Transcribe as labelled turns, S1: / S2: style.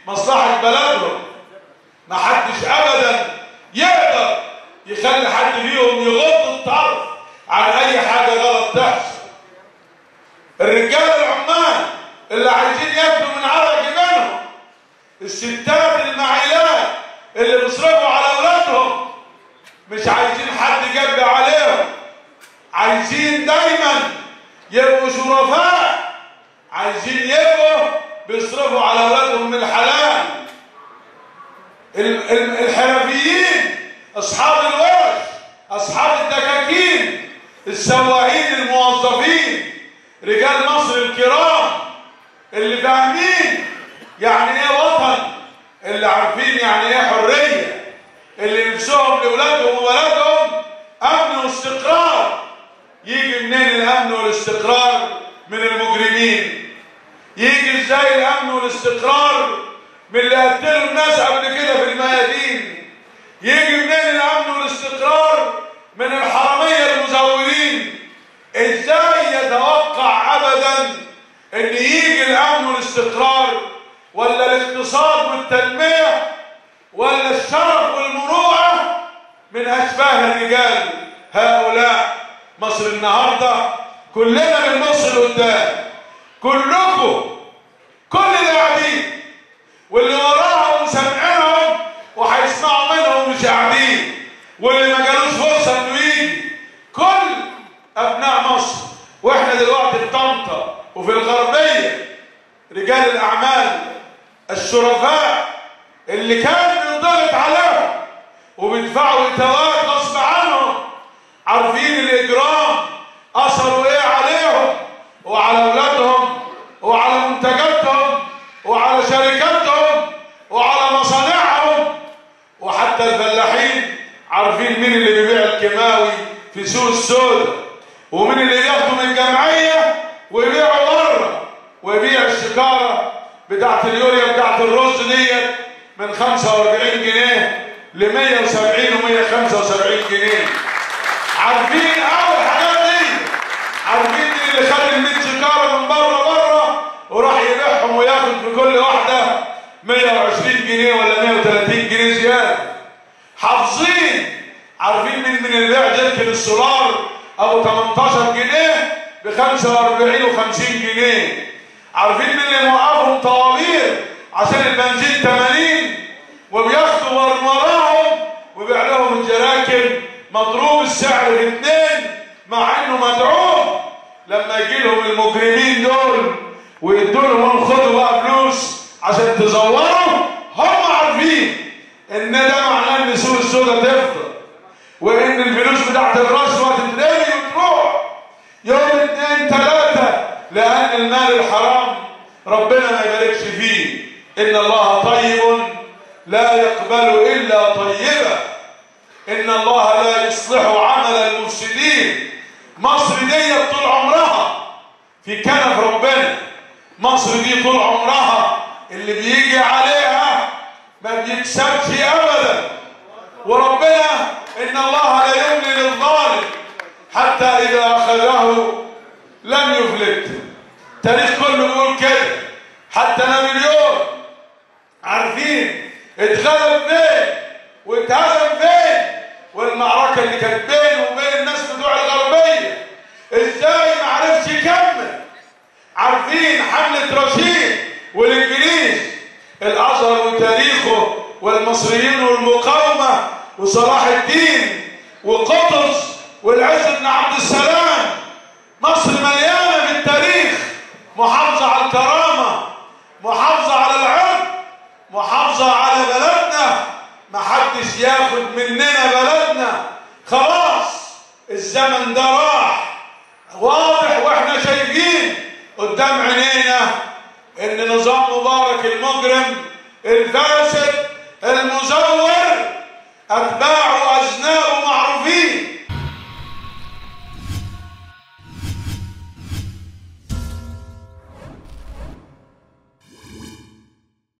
S1: مصلحة بلدهم ما حدش ابدا يقدر يخلي حد فيهم يغض الطرف عن اي حاجة غلط تحصل الرجال العمال اللي عايزين ياكلوا من عرق جبينهم الستات المعيلات اللي بيصرفوا على اولادهم مش عايزين حد يجب عليهم عايزين دايما يبقوا شرفاء عايزين يبقوا بيصرفوا على اولادهم من الحلال ال- ال- الحرفيين اصحاب الورش اصحاب الدكاكين السواقين الموظفين رجال مصر الكرام اللي فاهمين يعني ايه وطن اللي عارفين يعني ايه حريه اللي نفسهم لاولادهم وبلدهم امن واستقرار يجي منين الامن والاستقرار من المجرمين يجي ازاي الامن والاستقرار من اللي قتلوا الناس قبل كده في الميادين يجي منين الامن والاستقرار من الحراميه المزورين ازاي يتوقع ابدا ان يجي الامن والاستقرار ولا الاقتصاد والتنميه ولا الشرف والمروءه من اشباه الرجال هؤلاء مصر النهارده كلنا بنبص لقدام كلكم كل اللي قاعدين واللي وراهم سامعينهم وهيسمعوا منهم مش قاعدين واللي ما جالوش فرصه انه يجي كل ابناء مصر واحنا دلوقتي في طنطا وفي الغربيه رجال الاعمال الشرفاء اللي كان بينضغط عليهم وبيدفعوا اتوات غصب عنهم عارفين الاجرام اثروا ايه عليهم وعلى اولادهم وعلى منتجاتهم وعلى شركاتهم وعلى مصانعهم وحتى الفلاحين عارفين مين اللي بيبيع الكيماوي في سوق السوداء ومين اللي بياخده من الجمعيه ويبيعه بره ويبيع الشكاره بتاعت اليوريا بتاعت الرز ديت من 45 جنيه ل 170 و 175 جنيه عارفين اول الحاجات دي عارفين مين اللي خد ال 100 شكاره من بره بره وراح يبيعهم وياخد في كل واحده 120 جنيه ولا 130 جنيه زياده حافظين عارفين مين من اللي بيع جركن السولار ابو 18 جنيه ب 45 و50 جنيه عارفين مين اللي موقفهم طوابير عشان البنزين 80 وبياخدوا ور- وراهم وبيع لهم الجراكن مضروب السعر الاثنين مع انه مدعوم لما يجي لهم المجرمين دول ويدوا لهم خدوا بقى فلوس عشان تزوروا هم عارفين ان ده معناه ان سوق السودا تفضل وان الفلوس بتاعت الرشوه تترمي وتروح يوم اتنين تلاته لان المال الحرام ربنا ما يباركش فيه ان الله طيب لا يقبل الا طيبا ان الله لا يصلح عمل المفسدين مصر دي طول عمرها في كنف ربنا مصر دي طول عمرها اللي بيجي عليها ما بيكسبش ابدا وربنا ان الله لا يملي للظالم حتى اذا اخذه لم يفلت تاريخ كله بيقول كده حتى نابليون عارفين اتغلب فين واتهزم فين والمعركه اللي كانت بينه وبين الناس بتوع الغربيه ازاي ما عرفش يكمل عارفين حمله رشيد والانجليز الازهر وتاريخه والمصريين والمقاومه وصلاح الدين وقطز والعز بن عبد السلام مصر مليانه بالتاريخ محافظه على الكرامه محافظه على العرض محافظه على بلدنا محدش ياخد مننا بلدنا خلاص الزمن ده راح واضح واحنا شايفين قدام عينينا ان نظام مبارك المجرم الفاسد